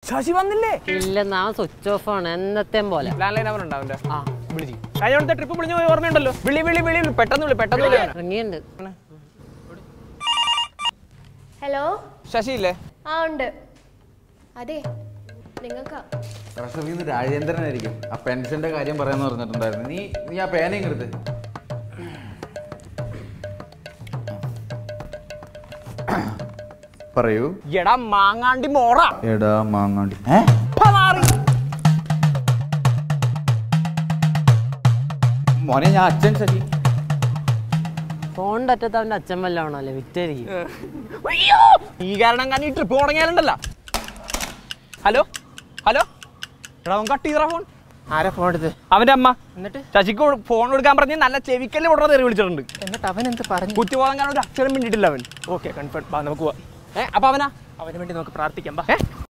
ശശി വന്നില്ലേ ഇല്ല നാ സ്വിച്ച് ഓഫ് ആണ് എന്നത്തെ പോലെ ലാൻഡ് ലൈൻ നമ്പർ ഉണ്ടാവില്ല ആ വിളിച്ചു കഴിഞ്ഞ ട്രിപ്പ് വിളിഞ്ഞു പോയി ഓർമ്മയുണ്ടല്ലോ വിളി വിളി വിളി വിളി, പെട്ടെന്ന് വിളി പെട്ടെന്ന് വിളി ഇറങ്ങിയുണ്ട് ഹലോ ശശി ഇല്ലേ ആ ഉണ്ട് അതെ നിങ്ങൾക്കാ റഷഫിൽ നിന്ന് രാജേന്ദ്രനായിരിക്കും ആ പെൻഷന്റെ കാര്യം പറയാന്ന് പറഞ്ഞിട്ടുണ്ടായിരുന്നു നീ നീ ആ പേനയും എടുത്ത് പറയൂ എടാ മാങ്ങാണ്ടി മോറ എടാ മാങ്ങാണ്ടി ഏ പതാറി. മോനെ ഞാൻ അച്ഛൻ ശശി ഫോണിന്റെ അറ്റത്ത് അവന്റെ അച്ഛൻ വല്ല ആണല്ലേ വിറ്റായിരിക്കും അയ്യോ ഈ കാരണം കാരണം ഈ ട്രിപ്പ് തുടങ്ങിയാലുണ്ടല്ലോ ഹലോ ഹലോ എടാ അവൻ കട്ട് ചെയ്തറ ഫോൺ ആരാ ഫോൺ എടുത്ത് അവന്റെ അമ്മ എന്നിട്ട് ശശിക്ക് ഫോൺ കൊടുക്കാൻ പറഞ്ഞ് നല്ല ചെവിക്കല്ല് ഉടനെ തെറി വിളിച്ചിട്ടുണ്ട് എന്നിട്ട് അവൻ എന്ത് പറഞ്ഞു കുത്തിപ്പോകാൻ കാരണം ഒരു അക്ഷരം മിണ്ടിട്ടില്ല അവൻ ഓക്കെ കൺഫേം ബാ നമുക്ക് പോവാം ഏ അപ്പൊ അവനാ അവന് വേണ്ടി നമുക്ക് പ്രാർത്ഥിക്കാം ബാ ഏ